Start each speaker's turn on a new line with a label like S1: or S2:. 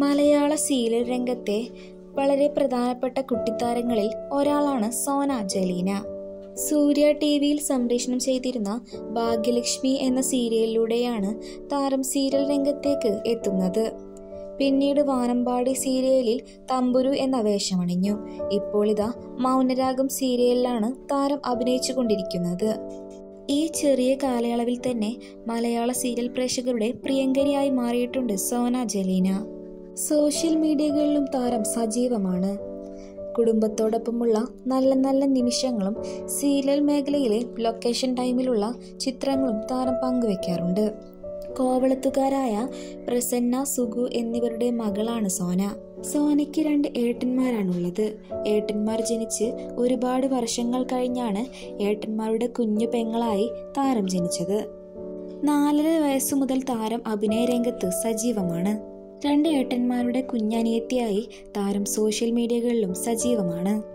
S1: മലയാള സീരിയൽ രംഗത്തെ വളരെ പ്രധാനപ്പെട്ട കുട്ടിത്താരങ്ങളിൽ ഒരാളാണ് സോന ജലീന സൂര്യ ടി വിയിൽ സംപ്രേഷണം ചെയ്തിരുന്ന ഭാഗ്യലക്ഷ്മി എന്ന സീരിയലിലൂടെയാണ് താരം സീരിയൽ രംഗത്തേക്ക് എത്തുന്നത് പിന്നീട് വാനമ്പാടി സീരിയലിൽ തമ്പുരു എന്ന വേഷമണിഞ്ഞു ഇപ്പോൾ ഇതാ മൗനരാഗം സീരിയലിലാണ് താരം അഭിനയിച്ചുകൊണ്ടിരിക്കുന്നത് ഈ ചെറിയ കാലയളവിൽ തന്നെ മലയാള സീരിയൽ പ്രേക്ഷകരുടെ പ്രിയങ്കരിയായി മാറിയിട്ടുണ്ട് സോന ജലീന സോഷ്യൽ മീഡിയകളിലും താരം സജീവമാണ് കുടുംബത്തോടൊപ്പമുള്ള നല്ല നല്ല നിമിഷങ്ങളും സീരിയൽ മേഖലയിലെ ലൊക്കേഷൻ ടൈമിലുള്ള ചിത്രങ്ങളും താരം പങ്കുവെക്കാറുണ്ട് കോവളത്തുകാരായ പ്രസന്ന സുഗു എന്നിവരുടെ മകളാണ് സോന സോനയ്ക്ക് രണ്ട് ഏട്ടന്മാരാണുള്ളത് ഏട്ടന്മാർ ജനിച്ച് ഒരുപാട് വർഷങ്ങൾ കഴിഞ്ഞാണ് ഏട്ടന്മാരുടെ കുഞ്ഞു പെങ്ങളായി താരം ജനിച്ചത് നാലര വയസ്സു മുതൽ താരം അഭിനയ രംഗത്ത് സജീവമാണ് രണ്ട് ഏട്ടന്മാരുടെ കുഞ്ഞനിയത്തിയായി താരം സോഷ്യൽ മീഡിയകളിലും സജീവമാണ്